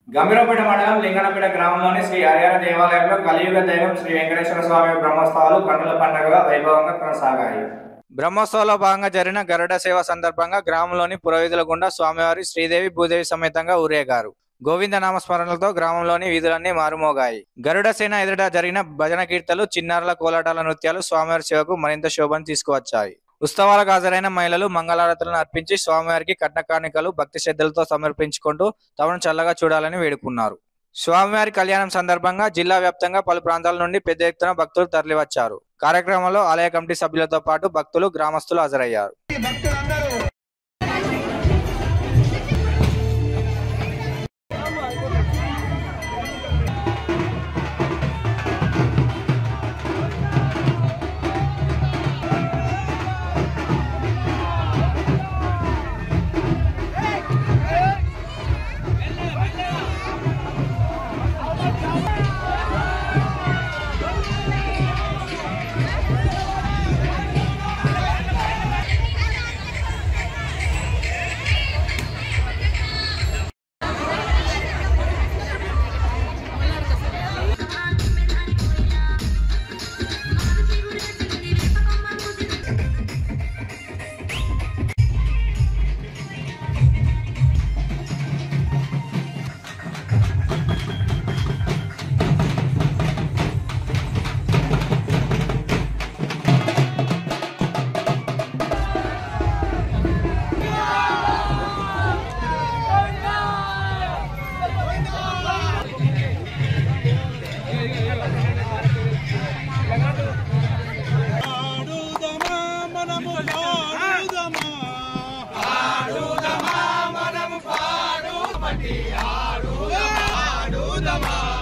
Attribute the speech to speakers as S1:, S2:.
S1: గంభీరపేట మండలం లింగనపేట గ్రామంలోని శ్రీ హరిహర దేవాలయంలో కలియుగ దైవం శ్రీ వెంకటేశ్వర స్వామి బ్రహ్మోత్సవాలు కన్నుల పండుగగా వైభవంగా కొనసాగాయి బ్రహ్మోత్సవంలో భాగంగా జరిగిన గరుడ సేవ సందర్భంగా గ్రామంలోని పురోహితుల గుండా స్వామివారి శ్రీదేవి భూదేవి సమేతంగా ఊరేగారు గోవింద నామస్మరణలతో గ్రామంలోని వీధులన్నీ మారుమోగాయి గరుడ సేన ఎదుట జరిగిన భజన కీర్తలు చిన్నారుల కోలాటాల నృత్యాలు స్వామివారి సేవకు మరింత శోభను తీసుకువచ్చాయి ఉత్సవాలకు హాజరైన మహిళలు మంగళారతులను అర్పించి స్వామివారికి కట్న కానుకలు భక్తి శ్రద్ధలతో సమర్పించుకుంటూ తమను చల్లగా చూడాలని వేడుకున్నారు స్వామివారి కళ్యాణం సందర్భంగా జిల్లా వ్యాప్తంగా పలు ప్రాంతాల నుండి పెద్ద ఎత్తున భక్తులు తరలివచ్చారు కార్యక్రమంలో ఆలయ కమిటీ సభ్యులతో పాటు భక్తులు గ్రామస్తులు హాజరయ్యారు
S2: పాడుదమా మనము పాడుదమా పాడుదమా మనము పాడు ఆడుదమా